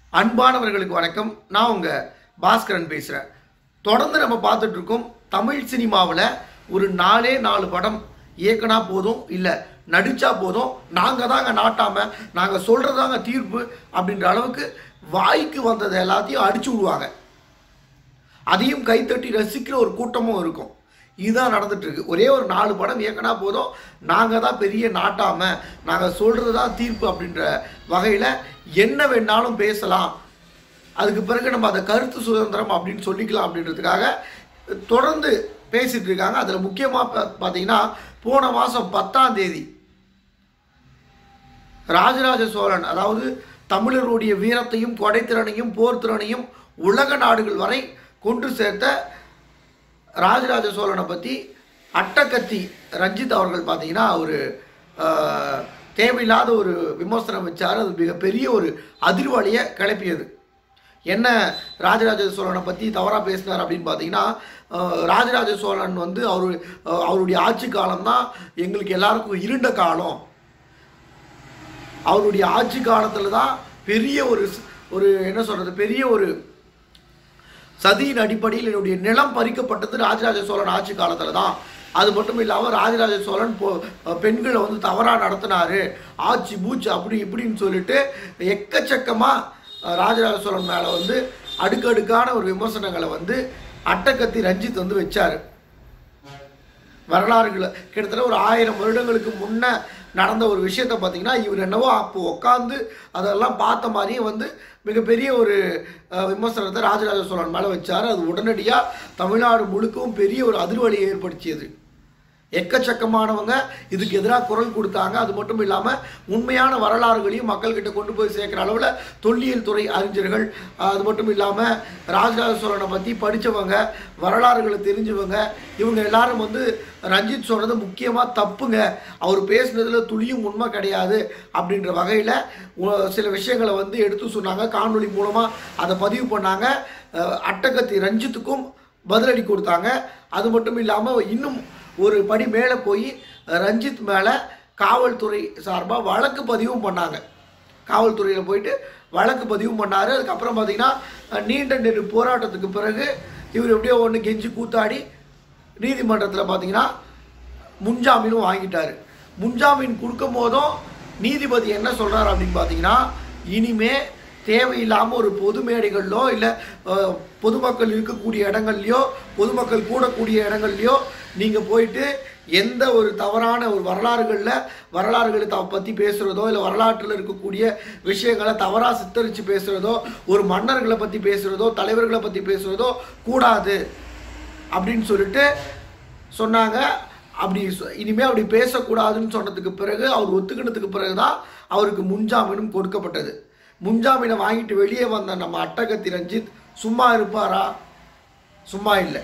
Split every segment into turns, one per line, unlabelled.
அன்பானவர்களுக்கு வணக்கம் நான் உங்க பாஸ்கரன் பேசுறேன் தொடர்ந்து நம்ம பார்த்துட்டு இருக்கோம் தமிழ் சினிமாவில் ஒரு நாலே நாலு படம் இயக்குனா போதும் இல்லை நடிச்சா போதும் நாங்கள் தாங்க நாட்டாம நாங்கள் சொல்றதாங்க தீர்ப்பு அப்படின்ற அளவுக்கு வாய்க்கு வந்ததை எல்லாத்தையும் அடிச்சு விடுவாங்க அதையும் கைத்தட்டி ரசிக்கிற ஒரு கூட்டமும் இருக்கும் இதுதான் நடந்துட்டு இருக்கு ஒரே ஒரு நாலு படம் இயக்கினா போதும் நாங்கள் தான் பெரிய நாட்டாம நாங்கள் சொல்றது தான் தீர்ப்பு அப்படின்ற வகையில் என்ன வேணாலும் பேசலாம் அதுக்கு பிறகு நம்ம அதை கருத்து சுதந்திரம் அப்படின்னு சொல்லிக்கலாம் அப்படின்றதுக்காக தொடர்ந்து பேசிட்டு இருக்காங்க அதில் முக்கியமாக பார்த்தீங்கன்னா போன மாதம் பத்தாம் தேதி ராஜராஜ சோழன் அதாவது தமிழருடைய வீரத்தையும் கொடைத்திறனையும் போர்த்திறனையும் உலக நாடுகள் வரை கொண்டு சேர்த்த ராஜராஜ சோழனை பற்றி அட்டக்கத்தி ரஞ்சித் அவர்கள் பார்த்தீங்கன்னா ஒரு ஆஹ், தேவையில்லாத ஒரு விமர்சனம் வச்சார் அது மிகப்பெரிய ஒரு அதிர்வலையை கிளப்பியது என்ன ராஜராஜ சோழனை பற்றி தவறாக பேசினார் அப்படின்னு பார்த்தீங்கன்னா ஆஹ், ராஜராஜ சோழன் வந்து அவரு ஆஹ், அவருடைய ஆட்சி காலம் தான் எங்களுக்கு எல்லாருக்கும் இருண்ட காலம் அவருடைய ஆட்சி காலத்தில் தான் பெரிய ஒரு ஸ்- ஒரு என்ன சொல்கிறது பெரிய ஒரு சதியின் அடிப்படையில் என்னுடைய நிலம் பறிக்கப்பட்டது ராஜராஜ சோழன் ஆட்சி காலத்தில் தான் அது மட்டும் இல்லாமல் ராஜராஜ சோழன் பொ பெண்களை வந்து தவறாக நடத்தினாரு ஆட்சி பூச்சி அப்படி இப்படின்னு சொல்லிட்டு எக்கச்சக்கமாக ராஜராஜ சோழன் மேலே வந்து அடுக்கடுக்கான ஒரு விமர்சனங்களை வந்து அட்டக்கத்தி ரஞ்சித் வந்து வச்சார் வரலாறுகளை கிட்டத்தட்ட ஒரு ஆயிரம் வருடங்களுக்கு முன்ன நடந்த ஒரு விஷயத்தை பார்த்தீங்கன்னா இவர் என்னவோ அப்போ உட்காந்து அதெல்லாம் பார்த்த மாதிரியே வந்து மிகப்பெரிய ஒரு அஹ், விமர்சனத்தை ராஜராஜ சோழன் மேலே வச்சார் அது உடனடியாக தமிழ்நாடு முழுக்கவும் பெரிய ஒரு அதிர்வலியை ஏற்படுத்தியது எக்கச்சக்கமானவங்க இதுக்கு எதிராக குரல் கொடுத்தாங்க அது மட்டும் இல்லாமல் உண்மையான வரலாறுகளையும் மக்கள்கிட்ட கொண்டு போய் சேர்க்குற அளவில் தொல்லியல் துறை அறிஞர்கள் அஹ், அது மட்டும் இல்லாமல் ராஜராஜ சோழனை பற்றி படித்தவங்க வரலாறுகளை தெரிஞ்சவங்க இவங்க எல்லாரும் வந்து ரஞ்சித் சொன்னது முக்கியமாக தப்புங்க அவர் பேசுனதுல துளியும் உண்மை கிடையாது அப்படின்ற வகையில் சில விஷயங்களை வந்து எடுத்து சொன்னாங்க காணொளி மூலமாக அதை பதிவு பண்ணாங்க அஹ், அட்டகத்தி ரஞ்சித்துக்கும் பதிலடி கொடுத்தாங்க அது மட்டும் இல்லாமல் இன்னும் ஒரு படி மேலே போய் ரஞ்சித் மேலே காவல்துறை சார்பாக வழக்கு பதிவும் பண்ணாங்க காவல்துறையில் போயிட்டு வழக்கு பதிவும் பண்ணார் அதுக்கப்புறம் பார்த்தீங்கன்னா அஹ், நீண்ட நெடு போராட்டத்துக்கு பிறகு இவர் எப்படியோ ஒன்று கெஞ்சி கூத்தாடி நீதிமன்றத்தில் பார்த்தீங்கன்னா முன்ஜாமீனும் வாங்கிட்டாரு முன்ஜாமீன் கொடுக்கும் போதும் நீதிபதி என்ன சொல்றாரு அப்படின்னு பார்த்தீங்கன்னா இனிமே தேவையில்லாமல் ஒரு பொது மேடைகளிலோ இல்லை பொதுமக்கள் இருக்கக்கூடிய இடங்கள்லையோ பொதுமக்கள் கூடக்கூடிய இடங்கள்லையோ நீங்கள் போயிட்டு எந்த ஒரு தவறான ஒரு வரலாறுகளில் வரலாறுகளை த பற்றி பேசுகிறதோ இல்லை வரலாற்றில் இருக்கக்கூடிய விஷயங்களை தவறாக சித்தரித்து பேசுகிறதோ ஒரு மன்னர்களை பற்றி பேசுகிறதோ தலைவர்களை பற்றி பேசுகிறதோ கூடாது அப்படின்னு சொல்லிட்டு சொன்னாங்க அப்படி சொ- இனிமே அப்படி பேசக்கூடாதுன்னு சொன்னதுக்கு பிறகு அவர் ஒத்துக்கினதுக்கு பிறகு தான் அவருக்கு முன்ஜாமீனும் கொடுக்கப்பட்டது முன்ஜாமீனை வாங்கிட்டு வெளியே வந்த நம்ம அட்டகத்தி ரஞ்சித் சும்மா இருப்பாரா சும்மா இல்லை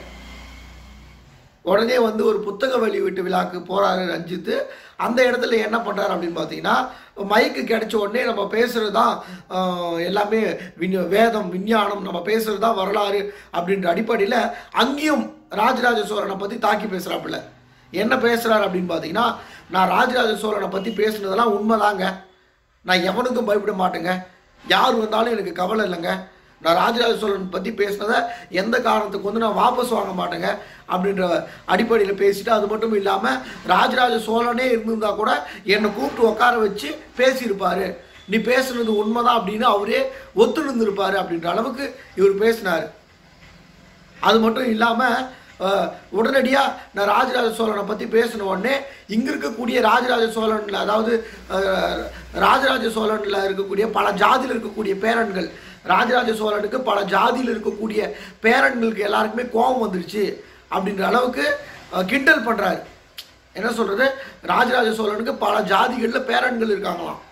உடனே வந்து ஒரு புத்தக வெளியீட்டு விழாக்கு போறாரு ரஞ்சித் அந்த இடத்துல என்ன பண்றாரு அப்படின்னு பார்த்தீங்கன்னா மைக்கு கிடைச்ச உடனே நம்ம பேசுறது தான் ஆஹ், எல்லாமே விஞ்ஞ- வேதம் விஞ்ஞானம் நம்ம பேசுறது தான் வரலாறு அப்படின்ற அடிப்படையில் அங்கேயும் ராஜராஜ சோழனை பற்றி தாக்கி பேசுகிறாப்புல என்ன பேசுறாரு அப்படின்னு பார்த்தீங்கன்னா நான் ராஜராஜ சோழனை பற்றி பேசுனதெல்லாம் உண்மைதாங்க நான் எவனுக்கும் பயப்பட மாட்டேங்க யார் வந்தாலும் எனக்கு கவலை இல்லைங்க நான் ராஜராஜ சோழன் பற்றி பேசினதை எந்த காரணத்துக்கு வந்து நான் வாபஸ் வாங்க மாட்டேங்க அப்படின்ற அடிப்படையில் பேசிட்டு அது மட்டும் இல்லாமல் ராஜராஜ சோழனே இருந்திருந்தா கூட என்னை கூப்பிட்டு உட்கார வச்சு பேசியிருப்பாரு நீ பேசுனது உண்மைதான் அப்படின்னு அவரே ஒத்து இருந்திருப்பாரு அப்படின்ற அளவுக்கு இவர் பேசினார் அது மட்டும் இல்லாமல் உடனடியாக நான் ராஜராஜ சோழனை பற்றி பேசின உடனே இங்கே இருக்கக்கூடிய ராஜராஜ சோழனில் அதாவது அஹ், ராஜராஜ சோழனில் இருக்கக்கூடிய பல ஜாதியில் இருக்கக்கூடிய பேரன்கள் ராஜராஜ சோழனுக்கு பல ஜாதியில் இருக்கக்கூடிய பேரன்களுக்கு எல்லாருக்குமே கோபம் வந்துருச்சு அப்படின்ற அளவுக்கு அஹ், கிண்டல் பண்ணுறாரு என்ன சொல்கிறது ராஜராஜ சோழனுக்கு பல ஜாதிகளில் பேரன்கள் இருக்காங்களாம்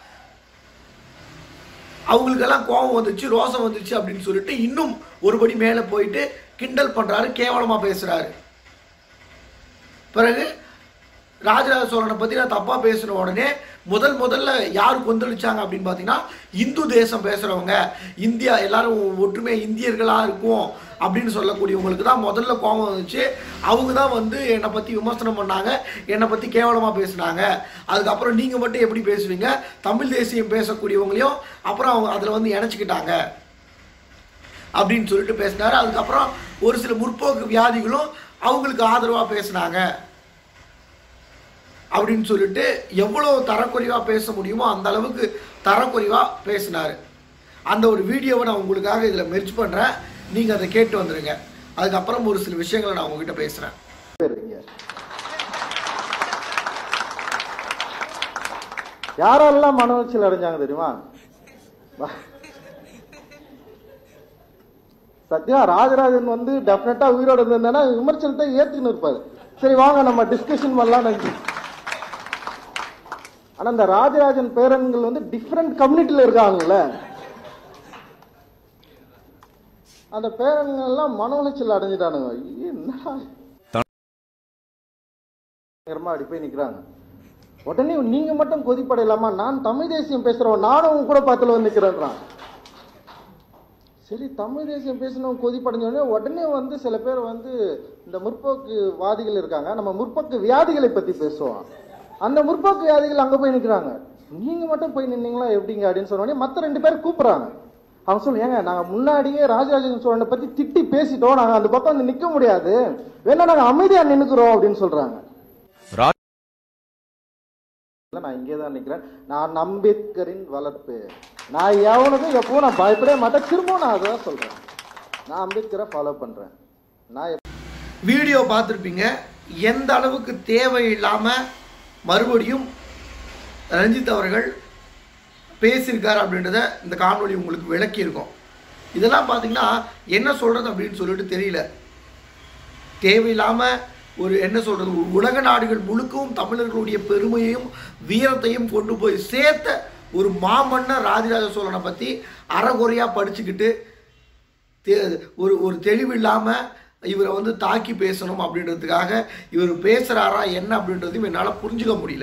அவங்களுக்கெல்லாம் கோபம் வந்துச்சு ரோசம் வந்துச்சு அப்படின்னு சொல்லிட்டு இன்னும் ஒருபடி மேலே போயிட்டு கிண்டல் பண்ணுறாரு கேவலமாக பேசுகிறாரு பிறகு ராஜராஜ சோழனை பற்றி நான் தப்பாக பேசின உடனே முதல் முதல்ல யார் கொந்தளிச்சாங்க அப்படின்னு பார்த்தீங்கன்னா இந்து தேசம் பேசுகிறவங்க இந்தியா எல்லாரும் ஒற்றுமை இந்தியர்களாக இருக்கும் அப்படின்னு சொல்லக்கூடியவங்களுக்கு தான் முதல்ல கோபம் வந்துச்சு அவங்க தான் வந்து என்னை பற்றி விமர்சனம் பண்ணாங்க என்னை பற்றி கேவலமாக பேசுனாங்க அதுக்கப்புறம் நீங்கள் மட்டும் எப்படி பேசுவீங்க தமிழ் தேசியம் பேசக்கூடியவங்களையும் அப்புறம் அவங்க அதில் வந்து இணைச்சிக்கிட்டாங்க அப்படின்னு சொல்லிட்டு பேசினாரு அதுக்கப்புறம் ஒரு சில முற்போக்கு வியாதிகளும் அவங்களுக்கு ஆதரவாக பேசினாங்க அப்படின்னு சொல்லிட்டு எவ்வளோ தரக்குறைவாக பேச முடியுமோ அந்த அளவுக்கு தரக்குறைவாக பேசினார் அந்த ஒரு வீடியோவை நான் உங்களுக்காக இதில் மெர்ச் பண்ணுறேன் நீங்கள் அதை கேட்டு வந்துடுங்க அதுக்கப்புறம் ஒரு சில விஷயங்களை நான் உங்ககிட்ட பேசுகிறேன்
போயிருக்கீங்க யாரெல்லாம் மன உளைச்சல் அடைஞ்சாங்க தெரியுமா வா- சத்யா ராஜராஜன் வந்து டெஃபினட்டா உயிரோட இருந்திருந்தானா விமர்சனத்தை ஏத்துக்கின்னு இருப்பாரு சரி வாங்க நம்ம டிஸ்கஷன் பண்ணலாம் நினைச்சு ஆனா இந்த ராஜராஜன் பேரன்கள் வந்து டிஃப்ரெண்ட் கம்யூனிட்டில இருக்காங்கல்ல அந்த பேரன்கள் எல்லாம் மன உளைச்சல் அடைஞ்சிட்டானுங்க ஐயே, என்னடா பயங்கரமா அடி போய் நிக்கிறாங்க உடனே நீங்க மட்டும் கொதிப்படையலாமா நான் தமிழ் தேசியம் பேசுறவன் நானும் உன் கூட பக்கத்துல வந்து நிக்கிறேன்றான் சரி தமிழ் தேசியம் பேசணும் கொதிப்படைஞ்ச உடனே உடனே வந்து சில பேர் வந்து இந்த முற்போக்கு வாதிகள் இருக்காங்க நம்ம முற்போக்கு வியாதிகளை பத்தி பேசுவோம் அந்த முற்போக்கு வியாதிகள் அங்க போய் நிக்கிறாங்க நீங்க மட்டும் போய் நின்னீங்களா எப்படிங்க அப்படின்னு சொன்ன உடனே மத்த ரெண்டு பேர் கூப்பிடுறாங்க அவங்க சொல்லு ஏங்க நாங்க முன்னாடியே ராஜராஜன் சோழனை பத்தி திட்டி பேசிட்டோம் நாங்க அந்த பக்கம் வந்து நிக்க முடியாது வேணா நாங்க அமைதியா நின்னுக்கிறோம் அப்படின்னு சொல்றாங்க இல்ல, நான் இங்கே தான் நிக்கிறேன் நான் அம்பேத்கரின் வளர்ப்பு நான் எவனுக்கும் எப்பவும் நான் பயப்படவே மாட்டேன் திரும்பவும் நான் அதான் சொல்றேன் நான் அம்பேத்கரை ஃபாலோ பண்றேன் நான் எப்ப-
வீடியோ பார்த்துருப்பீங்க எந்த அளவுக்கு தேவையில்லாமல் மறுபடியும் ரஞ்சித் அவர்கள் பேசியிருக்கார் அப்படின்றத இந்த காணொளி உங்களுக்கு விளக்கியிருக்கோம் இதெல்லாம் பார்த்தீங்கன்னா என்ன சொல்கிறது அப்படின்னு சொல்லிட்டு தெரியல தேவையில்லாமல் ஒரு என்ன சொல்கிறது ஒரு உலக நாடுகள் முழுக்கவும் தமிழர்களுடைய பெருமையையும் வீரத்தையும் கொண்டு போய் சேர்த்த ஒரு மாமன்னர் ராஜராஜ சோழனை பற்றி அறகுறையாக படிச்சுக்கிட்டு தே- ஒரு ஒரு தெளிவு இல்லாமல் இவரை வந்து தாக்கி பேசணும் அப்படின்றதுக்காக இவர் பேசுகிறாரா என்ன அப்படின்றதையும் என்னால் புரிஞ்சுக்க முடியல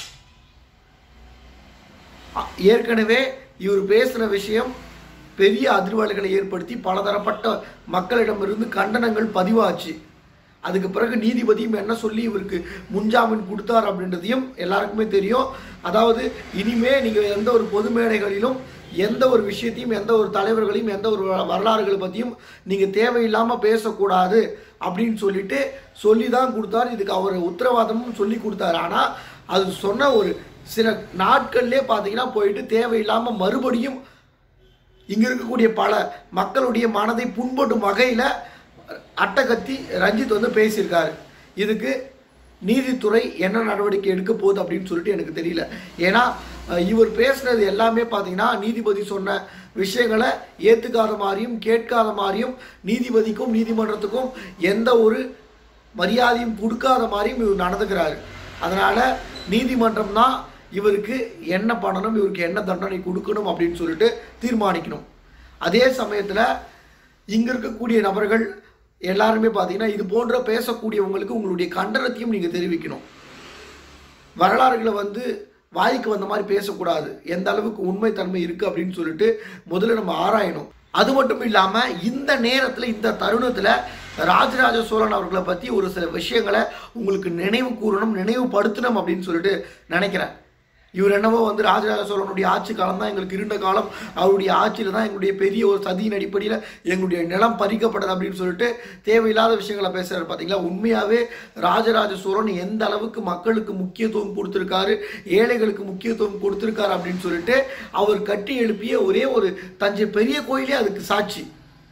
அ- ஏற்கனவே இவர் பேசின விஷயம் பெரிய அதிர்வலைகளை ஏற்படுத்தி பலதரப்பட்ட மக்களிடமிருந்து கண்டனங்கள் பதிவாச்சு அதுக்கு பிறகு நீதிபதியும் என்ன சொல்லி இவருக்கு முன்ஜாமீன் கொடுத்தார் அப்படின்றதையும் எல்லாருக்குமே தெரியும் அதாவது இனிமே நீங்கள் எந்த ஒரு பொது மேடைகளிலும் எந்த ஒரு விஷயத்தையும் எந்த ஒரு தலைவர்களையும் எந்த ஒரு வ- வரலாறுகளை பற்றியும் நீங்கள் தேவையில்லாமல் பேசக்கூடாது அப்படின்னு சொல்லிட்டு சொல்லி தான் கொடுத்தார் இதுக்கு அவர் உத்தரவாதமும் சொல்லி கொடுத்தாரு ஆனால் அது சொன்ன ஒரு சில நாட்கள்லேயே பார்த்தீங்கன்னா போயிட்டு தேவையில்லாமல் மறுபடியும் இங்க இருக்கக்கூடிய பல மக்களுடைய மனதை புண்படும் வகையில் அட்டகத்தி ரஞ்சித் வந்து பேசியிருக்காரு இதுக்கு நீதித்துறை என்ன நடவடிக்கை எடுக்க போகுது அப்படின்னு சொல்லிட்டு எனக்கு தெரியல ஏன்னா அஹ், இவர் பேசுனது எல்லாமே பார்த்தீங்கன்னா நீதிபதி சொன்ன விஷயங்களை ஏற்றுக்காத மாதிரியும் கேட்காத மாதிரியும் நீதிபதிக்கும் நீதிமன்றத்துக்கும் எந்த ஒரு மரியாதையும் கொடுக்காத மாதிரியும் இவர் நடந்துக்கிறாரு அதனால நீதிமன்றம் தான் இவருக்கு என்ன பண்ணணும் இவருக்கு என்ன தண்டனை கொடுக்கணும் அப்படின்னு சொல்லிட்டு தீர்மானிக்கணும் அதே சமயத்தில் இங்கே இருக்கக்கூடிய நபர்கள் எல்லாருமே பார்த்தீங்கன்னா இது போன்ற பேசக்கூடியவங்களுக்கு உங்களுடைய கண்டனத்தையும் நீங்கள் தெரிவிக்கணும் வரலாறுகளை வந்து வாய்க்கு வந்த மாதிரி பேசக்கூடாது எந்த அளவுக்கு உண்மைத்தன்மை இருக்குது அப்படின்னு சொல்லிட்டு முதல்ல நம்ம ஆராயணும் அது மட்டும் இல்லாமல் இந்த நேரத்தில் இந்த தருணத்தில் ராஜராஜ சோழன் அவர்களை பற்றி ஒரு சில விஷயங்களை உங்களுக்கு நினைவு கூறணும் நினைவுபடுத்தணும் அப்படின்னு சொல்லிட்டு நினைக்கிறேன் இவர் என்னவோ வந்து ராஜராஜ சோழனுடைய ஆட்சி காலம் தான் எங்களுக்கு இருண்ட காலம் அவருடைய ஆட்சியில் தான் எங்களுடைய பெரிய ஒரு சதியின் அடிப்படையில் எங்களுடைய நிலம் பறிக்கப்பட்டது அப்படின்னு சொல்லிட்டு தேவையில்லாத விஷயங்களை பேசுறாரு பார்த்தீங்களா உண்மையாகவே ராஜராஜ சோழன் எந்த அளவுக்கு மக்களுக்கு முக்கியத்துவம் கொடுத்துருக்காரு ஏழைகளுக்கு முக்கியத்துவம் கொடுத்துருக்காரு அப்படின்னு சொல்லிட்டு அவர் கட்டி எழுப்பிய ஒரே ஒரு தஞ்சை பெரிய கோயிலே அதுக்கு சாட்சி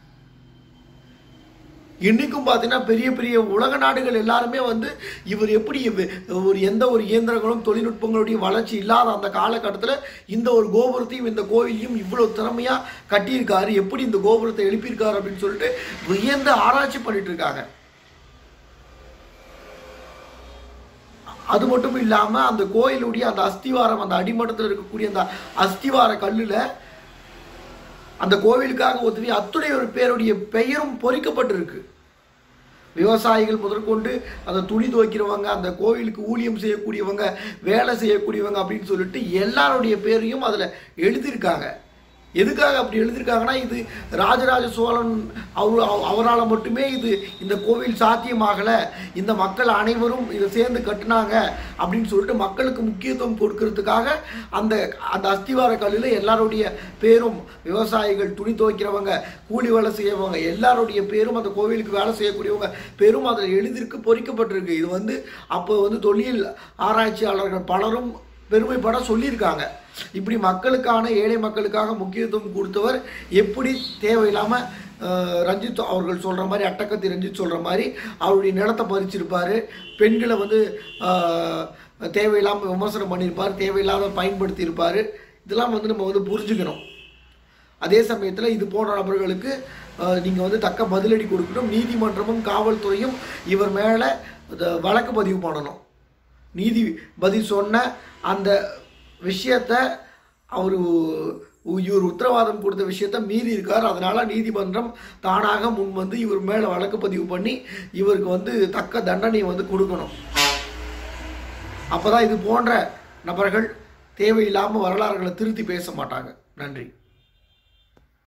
இன்னைக்கும் பார்த்தீங்கன்னா பெரிய பெரிய உலக நாடுகள் எல்லாருமே வந்து இவர் எப்படி இவ- ஒரு எந்த ஒரு இயந்திரங்களும் தொழில்நுட்பங்களுடைய வளர்ச்சி இல்லாத அந்த காலகட்டத்தில் இந்த ஒரு கோபுரத்தையும் இந்த கோவிலையும் இவ்வளோ திறமையாக கட்டியிருக்காரு எப்படி இந்த கோபுரத்தை எழுப்பியிருக்காரு அப்படின்னு சொல்லிட்டு வியந்து ஆராய்ச்சி பண்ணிட்டு இருக்காங்க அது மட்டும் இல்லாமல் அந்த கோயிலுடைய அந்த அஸ்திவாரம் அந்த அடிமட்டத்தில் இருக்கக்கூடிய அந்த அஸ்திவார கல்லில் அந்த கோவிலுக்காக உதவி அத்துணை ஒரு பேருடைய பெயரும் பொறிக்கப்பட்டிருக்கு விவசாயிகள் முதற்கொண்டு அந்த துணி துவைக்கிறவங்க அந்த கோவிலுக்கு ஊழியம் செய்யக்கூடியவங்க வேலை செய்யக்கூடியவங்க அப்படின்னு சொல்லிட்டு எல்லாருடைய பேரையும் அதில் எழுதியிருக்காங்க எதுக்காக அப்படி எழுதியிருக்காங்கன்னா இது ராஜராஜ சோழன் அவர் அவரால் மட்டுமே இது இந்த கோவில் சாத்தியமாகலை இந்த மக்கள் அனைவரும் இதை சேர்ந்து கட்டினாங்க அப்படின்னு சொல்லிட்டு மக்களுக்கு முக்கியத்துவம் கொடுக்கறதுக்காக அந்த அந்த அஸ்திவார கல்லில் எல்லாருடைய பேரும் விவசாயிகள் துணி துவைக்கிறவங்க கூலி வேலை செய்யறவங்க எல்லாருடைய பேரும் அந்த கோவிலுக்கு வேலை செய்யக்கூடியவங்க பேரும் அதில் எழுதிருக்கு பொறிக்கப்பட்டிருக்கு இது வந்து அப்போ வந்து தொழில் ஆராய்ச்சியாளர்கள் பலரும் பெருமைப்பட சொல்லியிருக்காங்க இப்படி மக்களுக்கான ஏழை மக்களுக்காக முக்கியத்துவம் கொடுத்தவர் எப்படி தேவையில்லாமல் ரஞ்சித் அவர்கள் சொல்கிற மாதிரி அட்டக்கத்தி ரஞ்சித் சொல்கிற மாதிரி அவருடைய நிலத்தை பறிச்சிருப்பார் பெண்களை வந்து ஆஹ், தேவையில்லாமல் விமர்சனம் பண்ணியிருப்பார் தேவையில்லாத பயன்படுத்தியிருப்பார் இதெல்லாம் வந்து நம்ம வந்து புரிஞ்சுக்கணும் அதே சமயத்தில் இது போன்ற நபர்களுக்கு நீங்கள் வந்து தக்க பதிலடி கொடுக்கணும் நீதிமன்றமும் காவல்துறையும் இவர் மேலே வழக்கு பதிவு பண்ணணும் நீதிபதி சொன்ன அந்த விஷயத்த அவர் இவர் உத்தரவாதம் கொடுத்த விஷயத்த மீறி இருக்கார் அதனால நீதிமன்றம் தானாக முன் வந்து இவர் மேலே வழக்கு பதிவு பண்ணி இவருக்கு வந்து தக்க தண்டனையை வந்து கொடுக்கணும் அப்பதான் இது போன்ற நபர்கள் தேவையில்லாமல் வரலாறுகளை திருத்தி பேச மாட்டாங்க நன்றி